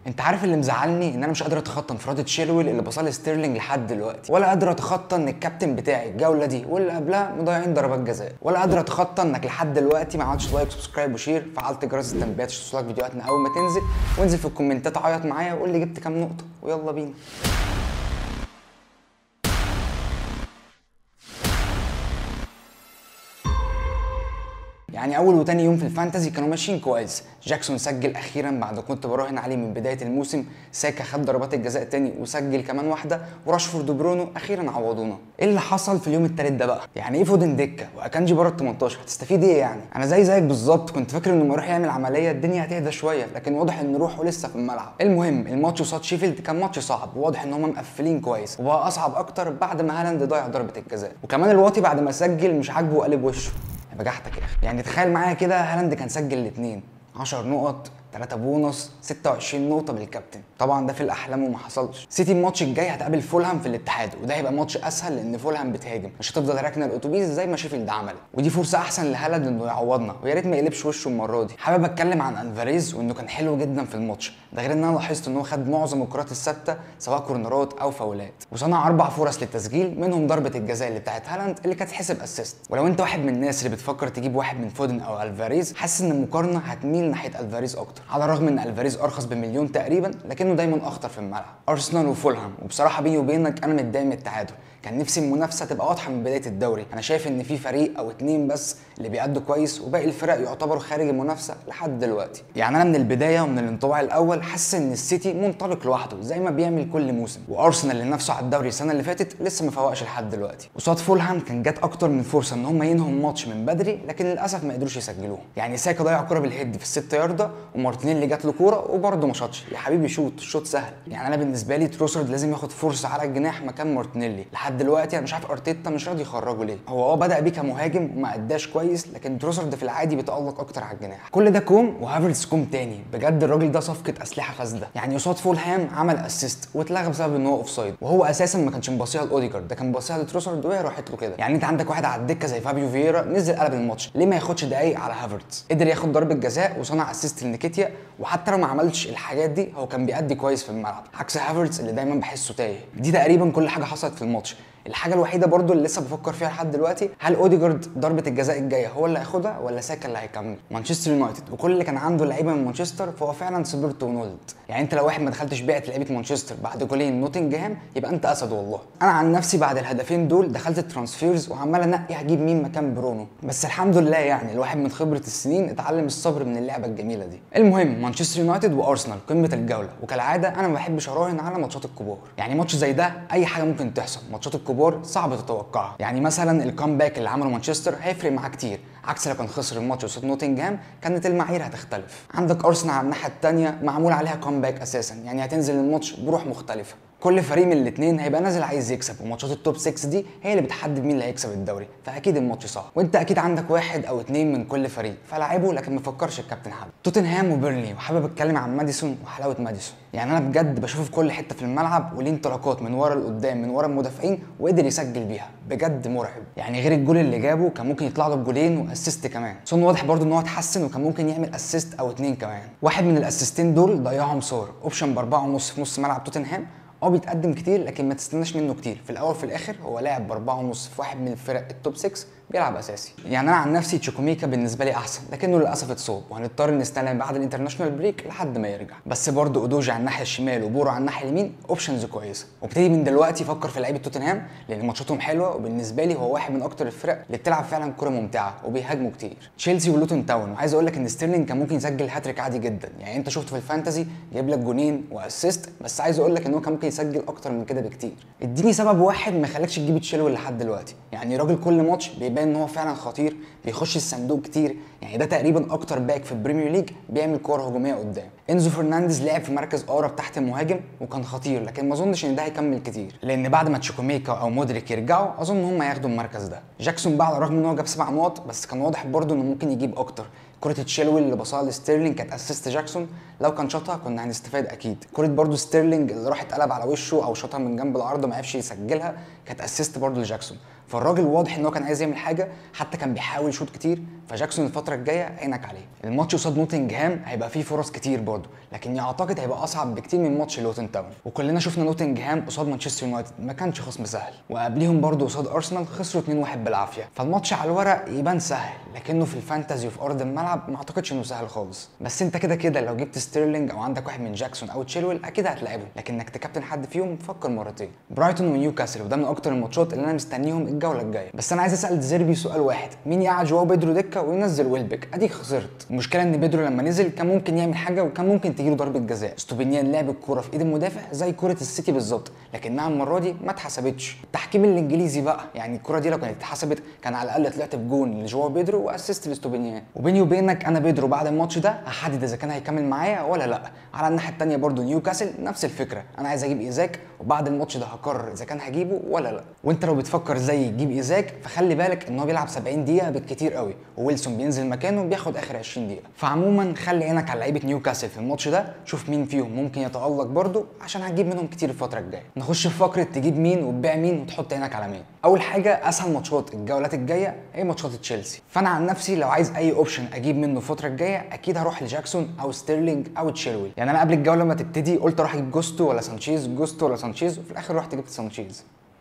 انت عارف اللي مزعلني ان انا مش قادر اتخطى انفراد تشيلويل اللي بصال ستيرلينج لحد دلوقتي ولا قادر اتخطى ان الكابتن بتاعي الجوله دي واللي قبلها مضيعين ضربات جزاء ولا قادر اتخطى انك لحد دلوقتي ما عملتش لايك سبسكرايب وشير فعلت جرس التنبيهات عشان توصلك فيديوهاتنا اول ما تنزل وانزل في الكومنتات عيط معايا وقول لي جبت كام نقطه ويلا بينا يعني اول وتاني يوم في الفانتزي كانوا ماشيين كويس جاكسون سجل اخيرا بعد كنت براهن عليه من بدايه الموسم ساكا خد ضربات الجزاء تاني وسجل كمان واحده وراشفورد وبرونو اخيرا عوضونا ايه اللي حصل في اليوم التالت ده بقى يعني ايه فودن دكه واكانجي بره ال 18 هتستفيد ايه يعني انا زي زيك بالظبط كنت فاكر انه لما يروح يعمل عمليه الدنيا هتهدى شويه لكن واضح ان روحه لسه في الملعب المهم الماتش قصاد شيفيلد كان ماتش صعب وواضح ان هم مقفلين كويس وبقى اصعب اكتر بعد ما هالاند ضيع ضربه الجزاء وكمان الواطي بعد ما سجل مش عاجبه وقلب وشه بجحتك يا اخي يعني تخيل معايا كده هالاند كان سجل الاثنين 10 نقط 3 بونص 26 نقطه بالكابتن طبعا ده في الاحلام وما حصلش سيتي الماتش الجاي هتقابل فولهام في الاتحاد وده هيبقى ماتش اسهل لان فولهام بتهاجم مش هتفضل راكنه الاتوبيس زي ما شيفيلد عمل ودي فرصه احسن لهالاند انه يعوضنا ويا ريت ما يقلبش وشه المره دي حابب اتكلم عن الفاريز وانه كان حلو جدا في الماتش ده غير ان انا لاحظت ان هو خد معظم الكرات الثابته سواء كورنرات او فاولات وصنع اربع فرص للتسجيل منهم ضربه الجزاء اللي بتاعت هالاند اللي كانت تحسب اسيست ولو انت واحد من الناس اللي بتفكر تجيب واحد من فودن او الفاريز حاسس ان المقارنه هتميل ناحيه الفاريز اكتر على الرغم ان الفاريز ارخص بمليون تقريبا لكنه دايما اخطر في الملعب ارسنال وفولهام وبصراحه بيني وبينك انا متضايق من التعادل كان نفسي المنافسه تبقى واضحه من بدايه الدوري انا شايف ان في فريق او اتنين بس اللي بيأدوا كويس وباقي الفرق يعتبروا خارج المنافسه لحد دلوقتي يعني انا من البدايه ومن الانطباع الاول حاسس ان السيتي منطلق لوحده زي ما بيعمل كل موسم وارسنال اللي نفسه على الدوري السنه اللي فاتت لسه ما فوقش لحد دلوقتي قصاد فولهام كان جات اكتر من فرصه ان هم ينهوا الماتش من بدري لكن للاسف ما قدروش يسجلوها يعني ساكا ضيع كره بالهيد في الست يارده ومارتينيلي جات له كوره وبرده ما شاطش يا حبيبي شوت شوت سهل يعني انا بالنسبه لي تروسرد لازم ياخد فرصه على الجناح مكان مارتينيلي لحد دلوقتي انا مش عارف ارتيتا مش راضي يخرجه ليه هو اه بدا بيه كمهاجم وما اداش كويس لكن تروسرد في العادي بيتالق اكتر على الجناح كل ده كوم وهافرتس كوم تاني بجد الراجل ده صفقه اسلحه فاسده يعني قصاد فولهام عمل اسيست واتلغى بسبب ان هو اوف سايد وهو اساسا ما كانش مباصيها لاوديجارد ده كان باصيها لتروسرد وهي راحت له كده يعني انت عندك واحد على الدكه زي فابيو فييرا نزل قلب الماتش ليه ما ياخدش دقايق على هافرتس قدر ياخد ضربه جزاء وصنع اسيست لنيكيتيا وحتى لو ما عملش الحاجات دي هو كان بيأدي كويس في الملعب عكس هافرتس اللي دايما بحسه تايه دي تقريبا كل حاجه حصلت في الماتش الحاجه الوحيده برضو اللي لسه بفكر فيها لحد دلوقتي هل اوديجارد ضربه الجزاء الجايه هو اللي هياخدها ولا ساكا اللي هيكمل مانشستر يونايتد وكل اللي كان عنده لعيبه من مانشستر فهو فعلا سبرت ونولد يعني انت لو واحد ما دخلتش بعت لعيبه مانشستر بعد جولين نوتنجهام يبقى انت اسد والله انا عن نفسي بعد الهدفين دول دخلت الترانسفيرز وعمال انقي هجيب مين مكان برونو بس الحمد لله يعني الواحد من خبره السنين اتعلم الصبر من اللعبه الجميله دي المهم مانشستر يونايتد وارسنال قمه الجوله وكالعاده انا ما بحبش اراهن على ماتشات الكبار يعني ماتش زي ده اي حاجه ممكن تحصل ماتشات الكبار صعب تتوقع تتوقعها يعني مثلا الكامباك اللي عمله مانشستر هيفرق معاه كتير عكس لو كان خسر الماتش قصاد نوتنجهام كانت المعايير هتختلف عندك ارسنال على الناحيه الثانيه معمول عليها كامباك اساسا يعني هتنزل الماتش بروح مختلفه كل فريق من الاثنين هيبقى نازل عايز يكسب وماتشات التوب 6 دي هي اللي بتحدد مين اللي هيكسب الدوري فاكيد الماتش صعب وانت اكيد عندك واحد او اثنين من كل فريق فلاعبه لكن ما فكرش الكابتن حد توتنهام وبيرنلي وحابب اتكلم عن ماديسون وحلاوه ماديسون يعني انا بجد بشوفه في كل حته في الملعب وليه انطلاقات من ورا لقدام من ورا المدافعين وقدر يسجل بيها بجد مرعب يعني غير الجول اللي جابه كان ممكن يطلع له بجولين واسيست كمان سون واضح برده ان هو اتحسن وكان ممكن يعمل اسيست او اتنين كمان واحد من الاسيستين دول ضيعهم سور اوبشن باربعه ونص في نص ملعب توتنهام اه بيتقدم كتير لكن ما تستناش منه كتير في الاول في الاخر هو لاعب باربعه ونص في واحد من الفرق التوب 6 بيلعب اساسي يعني انا عن نفسي تشيكوميكا بالنسبه لي احسن لكنه للاسف اتصاب وهنضطر نستنى بعد الانترناشونال بريك لحد ما يرجع بس برضه اودوجي على الناحيه الشمال وبورو على الناحيه اليمين اوبشنز كويسه وابتدي من دلوقتي فكر في لعيبه توتنهام لان ماتشاتهم حلوه وبالنسبه لي هو واحد من اكتر الفرق اللي بتلعب فعلا كره ممتعه وبيهاجموا كتير تشيلسي ولوتون تاون وعايز اقول لك ان ستيرلينج كان ممكن يسجل هاتريك عادي جدا يعني انت شفته في الفانتزي جايب لك جونين واسيست بس عايز اقول لك ان هو كان ممكن يسجل اكتر من كده بكتير اديني سبب واحد ما يخليكش تجيب تشيلويل لحد دلوقتي يعني راجل كل ماتش بيبان ان هو فعلا خطير بيخش الصندوق كتير يعني ده تقريبا اكتر باك في البريمير ليج بيعمل كوره هجوميه قدام انزو فرنانديز لعب في مركز اقرب تحت المهاجم وكان خطير لكن ما اظنش ان ده هيكمل كتير لان بعد ما تشيكوميكا او مودريك يرجعوا اظن هم هياخدوا المركز ده جاكسون بقى على الرغم ان هو جاب سبع نقط بس كان واضح برضه انه ممكن يجيب اكتر كرة تشيلويل اللي بصاها لستيرلينج كانت اسيست جاكسون لو كان شاطها كنا هنستفاد اكيد كرة برضه ستيرلينج اللي راح اتقلب على وشه او شاطها من جنب العارضه ما عرفش يسجلها كانت اسيست برضه لجاكسون فالراجل واضح ان هو كان عايز يعمل حاجه حتى كان بيحاول يشوط كتير فجاكسون الفتره الجايه عينك عليه الماتش قصاد نوتنجهام هيبقى فيه فرص كتير برضه لكني اعتقد هيبقى اصعب بكتير من ماتش لوتن تاون وكلنا شفنا نوتنجهام قصاد مانشستر يونايتد ما كانش خصم سهل وقبليهم برضه قصاد ارسنال خسروا 2-1 بالعافيه فالماتش على الورق يبان سهل لكنه في الفانتازي وفي ارض الملعب ما اعتقدش انه سهل خالص بس انت كده كده لو جبت ستيرلينج او عندك واحد من جاكسون او تشيلويل اكيد هتلعبه لكنك تكابتن حد فيهم فكر مرتين برايتون ونيوكاسل وده من اكتر الماتشات اللي انا مستنيهم الجوله الجايه بس انا عايز اسال ديزيربي سؤال واحد مين يقعد جواو بيدرو دكه وينزل ويلبك اديك خسرت المشكله ان بيدرو لما نزل كان ممكن يعمل حاجه وكان ممكن تجيله ضربه جزاء ستوبينيان لعب الكوره في ايد المدافع زي كوره السيتي بالظبط لكنها المره دي ما اتحسبتش التحكيم الانجليزي بقى يعني الكوره دي لو كانت اتحسبت كان على الاقل طلعت بجون لجواو بيدرو واسيست لستوبينيان وبيني وبينك انا بيدرو بعد الماتش ده هحدد اذا كان هيكمل معايا ولا لا على الناحيه الثانيه برضو نيوكاسل نفس الفكره انا عايز اجيب ايزاك وبعد الماتش ده هقرر اذا كان هجيبه ولا لا وانت لو بتفكر زي تجيب ايزاك فخلي بالك ان هو بيلعب 70 دقيقه بالكتير قوي وويلسون بينزل مكانه بياخد اخر 20 دقيقه فعموما خلي عينك على لعيبه نيوكاسل في الماتش ده شوف مين فيهم ممكن يتالق برضو عشان هتجيب منهم كتير الفتره الجايه نخش في فقره تجيب مين وتبيع مين وتحط عينك على مين اول حاجه اسهل ماتشات الجولات الجايه هي ماتشات تشيلسي فانا عن نفسي لو عايز اي اوبشن اجيب منه الفتره الجايه اكيد هروح لجاكسون او ستيرلينج او تشيلويل يعني انا قبل الجوله ما تبتدي قلت اروح اجيب جوستو ولا سانشيز جوستو ولا سانشيز وفي الاخر رحت جبت سانشيز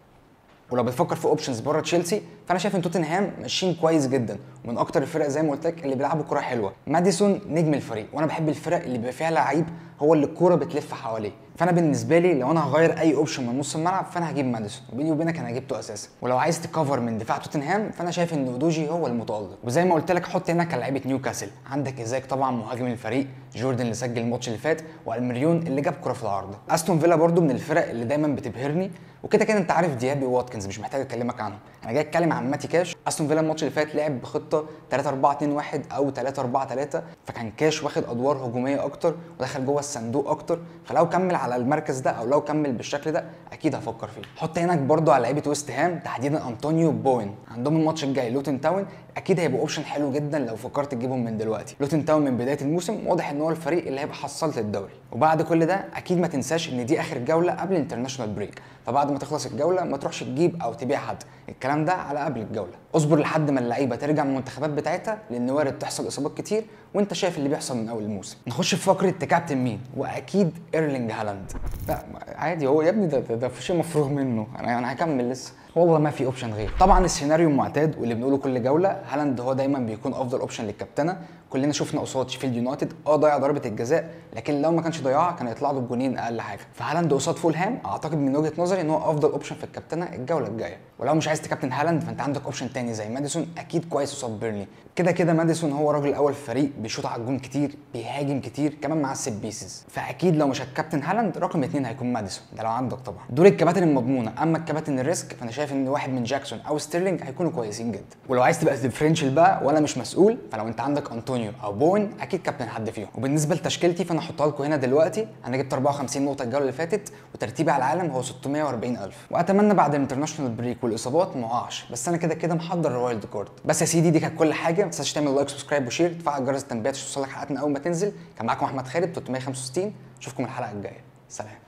ولو بتفكر في اوبشنز بره تشيلسي فانا شايف ان توتنهام ماشيين كويس جدا ومن اكتر الفرق زي ما قلت لك اللي بيلعبوا كوره حلوه ماديسون نجم الفريق وانا بحب الفرق اللي بيبقى فيها لعيب هو اللي الكوره بتلف حواليه فانا بالنسبه لي لو انا هغير اي اوبشن من نص الملعب فانا هجيب ماديسون وبيني وبينك انا جبته اساسا ولو عايز تكفر من دفاع توتنهام فانا شايف ان اودوجي هو المتالق وزي ما قلت لك حط هناك على لعيبه نيوكاسل عندك ايزاك طبعا مهاجم الفريق جوردن اللي سجل الماتش اللي فات والمريون اللي جاب كره في العارضه استون فيلا برده من الفرق اللي دايما بتبهرني وكده كده انت عارف ديابي واتكنز مش محتاج اكلمك عنهم انا جاي اتكلم عن ماتي كاش استون فيلا الماتش اللي فات لعب بخطه 3 4 2 1 او 3 4 3 فكان كاش واخد ادوار هجوميه اكتر ودخل جوه الصندوق اكتر فلو كمل على المركز ده او لو كمل بالشكل ده اكيد هفكر فيه حط هناك برده على لعيبه ويست هام تحديدا انطونيو بوين عندهم الماتش الجاي لوتن تاون اكيد هيبقوا اوبشن حلو جدا لو فكرت تجيبهم من دلوقتي لوتن تاون من بدايه الموسم واضح ان هو الفريق اللي هيبقى حصلت الدوري وبعد كل ده اكيد ما تنساش ان دي اخر جوله قبل الانترناشونال بريك فبعد ما تخلص الجوله ما تروحش تجيب او تبيع حد الكلام ده على قبل الجوله اصبر لحد ما اللعيبه ترجع من المنتخبات بتاعتها لان وارد تحصل اصابات كتير وانت شايف اللي بيحصل من اول الموسم نخش في فقره تكابتن مين واكيد ايرلينج هالاند لا عادي هو يا ابني ده ده, ده شيء مفروغ منه انا انا هكمل لسه والله ما في اوبشن غير طبعا السيناريو المعتاد واللي بنقوله كل جوله هالاند هو دايما بيكون افضل اوبشن للكابتنه كلنا شفنا قصاد شيفيلد يونايتد اه ضيع ضربه الجزاء لكن لو ما كانش ضيعها كان هيطلع له بجونين اقل حاجه فهالاند قصاد فولهام اعتقد من وجهه نظري ان هو افضل اوبشن في الكابتنه الجوله الجايه ولو مش عايز تكابتن هالاند فانت عندك اوبشن تاني زي ماديسون اكيد كويس قصاد بيرني كده كده ماديسون هو الراجل الاول في الفريق بيشوط على الجون كتير بيهاجم كتير كمان مع السيت بيسز فاكيد لو مش هتكابتن هالاند رقم اثنين هيكون ماديسون ده لو عندك طبعا دول الكباتن المضمونه اما الكباتن الريسك فانا شايف ان واحد من جاكسون او ستيرلينج هيكونوا كويسين جدا ولو عايز تبقى ديفرنشال بقى وانا مش مسؤول فلو انت عندك انطونيو او بوين اكيد كابتن حد فيهم وبالنسبه لتشكيلتي فانا هحطها لكم هنا دلوقتي انا جبت 54 نقطه الجوله اللي فاتت وترتيبي على العالم هو 640000 واتمنى بعد الانترناشونال بريك والاصابات ما اقعش بس انا كده كده محضر الوايلد كارد بس يا سيدي دي كانت كل حاجه ما تنساش تعمل لايك سبسكرايب وشير تفعل جرس التنبيهات عشان توصلك حلقاتنا اول ما تنزل كان معاكم احمد خالد 365 اشوفكم الحلقه الجايه سلام